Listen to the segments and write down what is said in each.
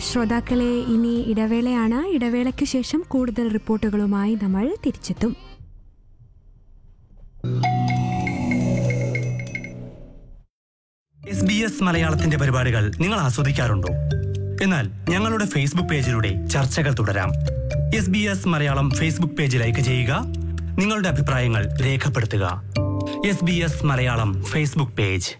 ശ്രോതാക്കളെ ഇനി ഇടവേളയാണ് ഇടവേളയ്ക്ക് ശേഷം കൂടുതൽ റിപ്പോർട്ടുകളുമായി നമ്മൾ തിരിച്ചെത്തും എസ് ബി എസ് മലയാളത്തിന്റെ പരിപാടികൾ നിങ്ങൾ ആസ്വദിക്കാറുണ്ടോ എന്നാൽ ഞങ്ങളുടെ ഫേസ്ബുക്ക് പേജിലൂടെ ചർച്ചകൾ തുടരാം S B S Malayalam Facebook page like ചെയ്യുക നിങ്ങളുടെ അഭിപ്രായങ്ങൾ രേഖപ്പെടുത്തുക S B S Malayalam Facebook page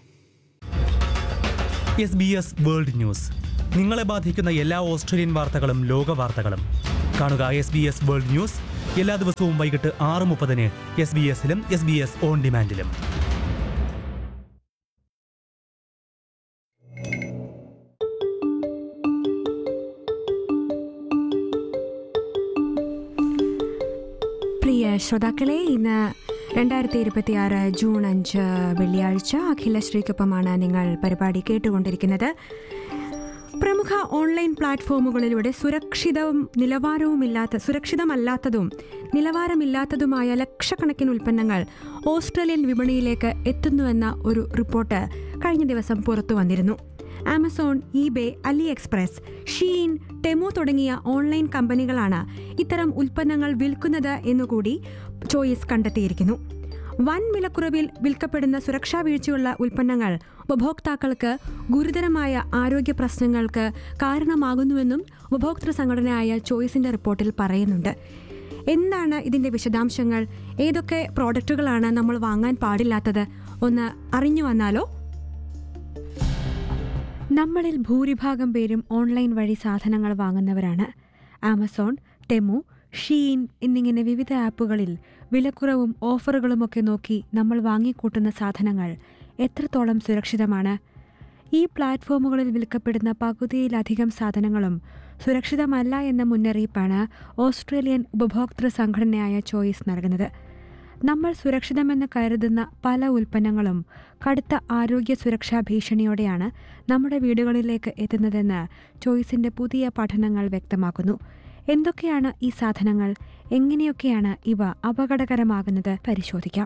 S B S world news നിങ്ങളെ ബാധിക്കുന്ന എല്ലാ ഓസ്ട്രേലിയൻ വാർത്തകളും ലോക വാർത്തകളും കാണുക S B S world news എല്ലാ ദിവസവും വൈകിട്ട് ആറ് മുപ്പതിന് എസ് ബി എസിലും എസ് ബി എസ് ഓൺ ഡിമാൻഡിലും പ്രിയ ശ്രോതാക്കളെ ഇന്ന് രണ്ടായിരത്തി ഇരുപത്തിയാറ് ജൂൺ അഞ്ച് വെള്ളിയാഴ്ച അഖിലശ്രീക്കൊപ്പമാണ് നിങ്ങൾ പരിപാടി കേട്ടുകൊണ്ടിരിക്കുന്നത് പ്രമുഖ ഓൺലൈൻ പ്ലാറ്റ്ഫോമുകളിലൂടെ സുരക്ഷിതവും നിലവാരവുമില്ലാത്ത സുരക്ഷിതമല്ലാത്തതും നിലവാരമില്ലാത്തതുമായ ലക്ഷക്കണക്കിന് ഉൽപ്പന്നങ്ങൾ ഓസ്ട്രേലിയൻ വിപണിയിലേക്ക് എത്തുന്നുവെന്ന ഒരു റിപ്പോർട്ട് കഴിഞ്ഞ ദിവസം പുറത്തു വന്നിരുന്നു Amazon eBay Ali Express Shein Temu തുടങ്ങിയ ഓൺലൈൻ കമ്പനികളാണ് ഇത്തരം ഉൽപ്പന്നങ്ങൾ വിൽക്കുന്നത് എന്നുകൂടി ചോയ്സ് കണ്ടെത്തിയിരിക്കുന്നു വൻ വിലക്കുറവിൽ വിൽക്കപ്പെടുന്ന സുരക്ഷാ വീഴ്ചയുള്ള ഉൽപ്പന്നങ്ങൾ ഉപഭോക്താക്കൾക്ക് ഗുരുതരമായ ആരോഗ്യ പ്രശ്നങ്ങൾക്ക് കാരണമാകുന്നുവെന്നും ഉപഭോക്തൃ സംഘടനയായ ചോയ്സിന്റെ റിപ്പോർട്ടിൽ പറയുന്നുണ്ട് എന്താണ് ഇതിന്റെ വിശദാംശങ്ങൾ ഏതൊക്കെ പ്രോഡക്റ്റുകളാണ് നമ്മൾ വാങ്ങാൻ പാടില്ലാത്തത് ഒന്ന് അറിഞ്ഞു വന്നാലോ നമ്മളിൽ ഭൂരിഭാഗം പേരും ഓൺലൈൻ വഴി സാധനങ്ങൾ വാങ്ങുന്നവരാണ് ആമസോൺ ടെമു ഷീൻ എന്നിങ്ങനെ വിവിധ ആപ്പുകളിൽ വിലക്കുറവും ഓഫറുകളുമൊക്കെ നോക്കി നമ്മൾ വാങ്ങിക്കൂട്ടുന്ന സാധനങ്ങൾ എത്രത്തോളം സുരക്ഷിതമാണ് ഈ പ്ലാറ്റ്ഫോമുകളിൽ വിൽക്കപ്പെടുന്ന പകുതിയിലധികം സാധനങ്ങളും സുരക്ഷിതമല്ല എന്ന മുന്നറിയിപ്പാണ് ഓസ്ട്രേലിയൻ ഉപഭോക്തൃ സംഘടനയായ ചോയ്സ് നൽകുന്നത് നമ്മൾ സുരക്ഷിതമെന്ന് കരുതുന്ന പല ഉൽപ്പന്നങ്ങളും കടുത്ത ആരോഗ്യ സുരക്ഷാ ഭീഷണിയോടെയാണ് നമ്മുടെ വീടുകളിലേക്ക് എത്തുന്നതെന്ന് ചോയ്സിന്റെ പുതിയ പഠനങ്ങൾ വ്യക്തമാക്കുന്നു എന്തൊക്കെയാണ് ഈ സാധനങ്ങൾ എങ്ങനെയൊക്കെയാണ് ഇവ അപകടകരമാകുന്നത് പരിശോധിക്കാം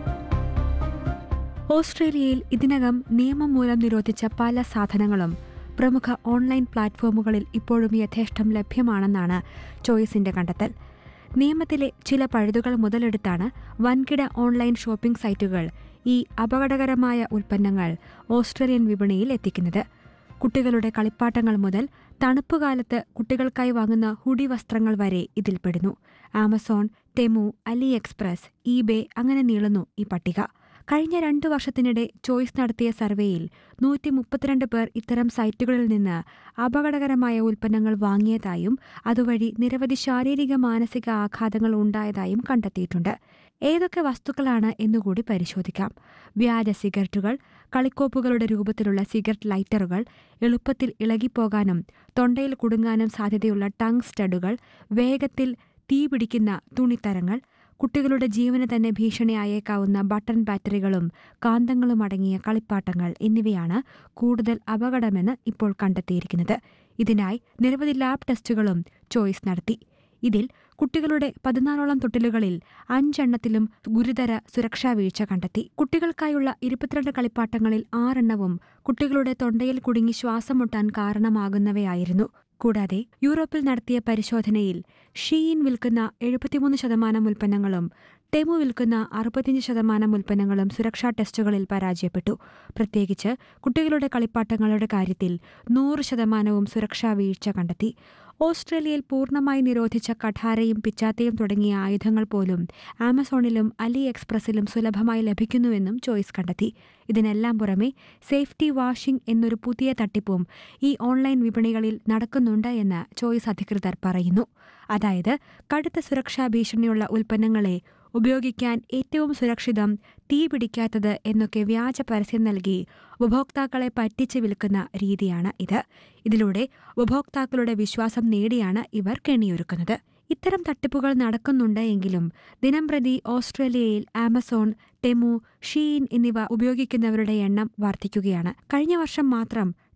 ഓസ്ട്രേലിയയിൽ ഇതിനകം നിയമം മൂലം നിരോധിച്ച പല സാധനങ്ങളും പ്രമുഖ ഓൺലൈൻ പ്ലാറ്റ്ഫോമുകളിൽ ഇപ്പോഴും യഥേഷ്ടം ലഭ്യമാണെന്നാണ് ചോയ്സിന്റെ കണ്ടെത്തൽ നിയമത്തിലെ ചില പഴുതുകൾ മുതലെടുത്താണ് വൻകിട ഓൺലൈൻ ഷോപ്പിംഗ് സൈറ്റുകൾ ഈ അപകടകരമായ ഉൽപ്പന്നങ്ങൾ ഓസ്ട്രേലിയൻ വിപണിയിൽ എത്തിക്കുന്നത് കുട്ടികളുടെ കളിപ്പാട്ടങ്ങൾ മുതൽ തണുപ്പുകാലത്ത് കുട്ടികൾക്കായി വാങ്ങുന്ന ഹുഡി വസ്ത്രങ്ങൾ വരെ ഇതിൽപ്പെടുന്നു Amazon Temu Ali Express eBay അങ്ങനെ നീളുന്നു ഈ പട്ടിക കഴിഞ്ഞ രണ്ടു വർഷത്തിനിടെ ചോയ്സ് നടത്തിയ സർവേയിൽ നൂറ്റി മുപ്പത്തിരണ്ട് പേർ ഇത്തരം സൈറ്റുകളിൽ നിന്ന് അപകടകരമായ ഉൽപ്പന്നങ്ങൾ വാങ്ങിയതായും അതുവഴി നിരവധി ശാരീരിക മാനസിക ആഘാതങ്ങൾ ഉണ്ടായതായും കണ്ടെത്തിയിട്ടുണ്ട് ഏതൊക്കെ വസ്തുക്കളാണ് എന്നുകൂടി പരിശോധിക്കാം വ്യാജ സിഗരറ്റുകൾ കളിക്കോപ്പുകളുടെ രൂപത്തിലുള്ള സിഗരറ്റ് ലൈറ്ററുകൾ എളുപ്പത്തിൽ ഇളകിപ്പോകാനും തൊണ്ടയിൽ കുടുങ്ങാനും സാധ്യതയുള്ള ടങ് സ്റ്റഡുകൾ വേഗത്തിൽ തീപിടിക്കുന്ന തുണിത്തരങ്ങൾ കുട്ടികളുടെ ജീവന് തന്നെ ഭീഷണിയായേക്കാവുന്ന ബട്ടൺ ബാറ്ററികളും കാന്തങ്ങളും അടങ്ങിയ കളിപ്പാട്ടങ്ങൾ എന്നിവയാണ് കൂടുതൽ അപകടമെന്ന് ഇപ്പോൾ കണ്ടെത്തിയിരിക്കുന്നത് ഇതിനായി നിരവധി ലാബ് ടെസ്റ്റുകളും ചോയ്സ് നടത്തി ഇതിൽ കുട്ടികളുടെ പതിനാലോളം തൊട്ടിലുകളിൽ അഞ്ചെണ്ണത്തിലും ഗുരുതര സുരക്ഷാ വീഴ്ച കണ്ടെത്തി കുട്ടികൾക്കായുള്ള ഇരുപത്തിരണ്ട് കളിപ്പാട്ടങ്ങളിൽ ആറെണ്ണവും കുട്ടികളുടെ തൊണ്ടയിൽ കുടുങ്ങി ശ്വാസം മുട്ടാൻ കാരണമാകുന്നവയായിരുന്നു കൂടാതെ യൂറോപ്പിൽ നടത്തിയ പരിശോധനയിൽ ഷീൻ വിൽക്കുന്ന എഴുപത്തിമൂന്ന് ശതമാനം ഉൽപ്പന്നങ്ങളും ടെമു വിൽക്കുന്ന അറുപത്തിയഞ്ച് ശതമാനം ഉൽപ്പന്നങ്ങളും സുരക്ഷാ ടെസ്റ്റുകളിൽ പരാജയപ്പെട്ടു പ്രത്യേകിച്ച് കുട്ടികളുടെ കളിപ്പാട്ടങ്ങളുടെ കാര്യത്തിൽ നൂറ് ശതമാനവും സുരക്ഷാ വീഴ്ച കണ്ടെത്തി ഓസ്ട്രേലിയയിൽ പൂർണ്ണമായി നിരോധിച്ച കഠാരയും പിച്ചാത്തയും തുടങ്ങിയ ആയുധങ്ങൾ പോലും ആമസോണിലും അലി എക്സ്പ്രസിലും സുലഭമായി ലഭിക്കുന്നുവെന്നും ചോയ്സ് കണ്ടെത്തി ഇതിനെല്ലാം പുറമെ സേഫ്റ്റി വാഷിംഗ് എന്നൊരു പുതിയ തട്ടിപ്പും ഈ ഓൺലൈൻ വിപണികളിൽ നടക്കുന്നുണ്ട് എന്ന് ചോയ്സ് അധികൃതർ പറയുന്നു അതായത് കടുത്ത സുരക്ഷാ ഭീഷണിയുള്ള ഉൽപ്പന്നങ്ങളെ ഉപയോഗിക്കാൻ ഏറ്റവും സുരക്ഷിതം തീ പിടിക്കാത്തത് എന്നൊക്കെ വ്യാജ പരസ്യം നൽകി ഉപഭോക്താക്കളെ പറ്റിച്ച് വിൽക്കുന്ന രീതിയാണ് ഇത് ഇതിലൂടെ ഉപഭോക്താക്കളുടെ വിശ്വാസം നേടിയാണ് ഇവർ കെണിയൊരുക്കുന്നത് ഇത്തരം തട്ടിപ്പുകൾ നടക്കുന്നുണ്ട് എങ്കിലും ദിനംപ്രതി ഓസ്ട്രേലിയയിൽ ആമസോൺ ടെമു ഷീൻ എന്നിവ ഉപയോഗിക്കുന്നവരുടെ എണ്ണം വർദ്ധിക്കുകയാണ് കഴിഞ്ഞ വർഷം മാത്രം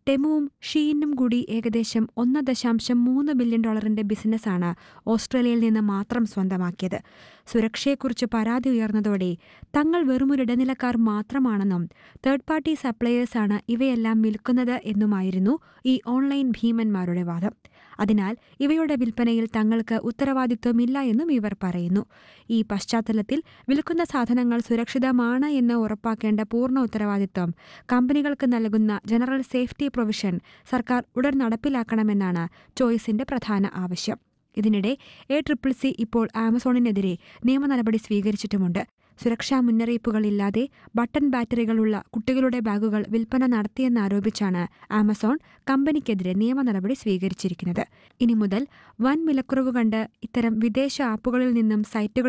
ടെമുവും ഷീനും കൂടി ഏകദേശം ഒന്ന് ദശാംശം മൂന്ന് ബില്യൺ ഡോളറിന്റെ ബിസിനസ്സാണ് ഓസ്ട്രേലിയയിൽ നിന്ന് മാത്രം സ്വന്തമാക്കിയത് സുരക്ഷയെക്കുറിച്ച് പരാതി ഉയർന്നതോടെ തങ്ങൾ വെറുമൊരു ഇടനിലക്കാർ മാത്രമാണെന്നും തേർഡ് പാർട്ടി സപ്ലയേഴ്സാണ് ഇവയെല്ലാം വിൽക്കുന്നത് എന്നുമായിരുന്നു ഈ ഓൺലൈൻ ഭീമന്മാരുടെ വാദം അതിനാൽ ഇവയുടെ വിൽപ്പനയിൽ തങ്ങൾക്ക് ഉത്തരവാദിത്വമില്ല എന്നും ഇവർ പറയുന്നു ഈ പശ്ചാത്തലത്തിൽ വിൽക്കുന്ന സാധനങ്ങൾ സുരക്ഷിതമാണ് എന്ന് ഉറപ്പാക്കേണ്ട പൂർണ്ണ ഉത്തരവാദിത്വം കമ്പനികൾക്ക് നൽകുന്ന ജനറൽ സേഫ്റ്റി പ്രൊവിഷൻ സർക്കാർ ഉടൻ നടപ്പിലാക്കണമെന്നാണ് ചോയ്സിന്റെ പ്രധാന ആവശ്യം ഇതിനിടെ എ ട്രിപ്പിൾ സി ഇപ്പോൾ ആമസോണിനെതിരെ നിയമ നടപടി സ്വീകരിച്ചിട്ടുമുണ്ട് സുരക്ഷാ മുന്നറിയിപ്പുകളില്ലാതെ ബട്ടൺ ബാറ്ററികളുള്ള കുട്ടികളുടെ ബാഗുകൾ വിൽപ്പന നടത്തിയെന്നാരോപിച്ചാണ് ആമസോൺ കമ്പനിക്കെതിരെ നിയമ നടപടി സ്വീകരിച്ചിരിക്കുന്നത് ഇനി മുതൽ വൻ വിലക്കുറവ് കണ്ട് ഇത്തരം വിദേശ ആപ്പുകളിൽ നിന്നും സൈറ്റുകൾ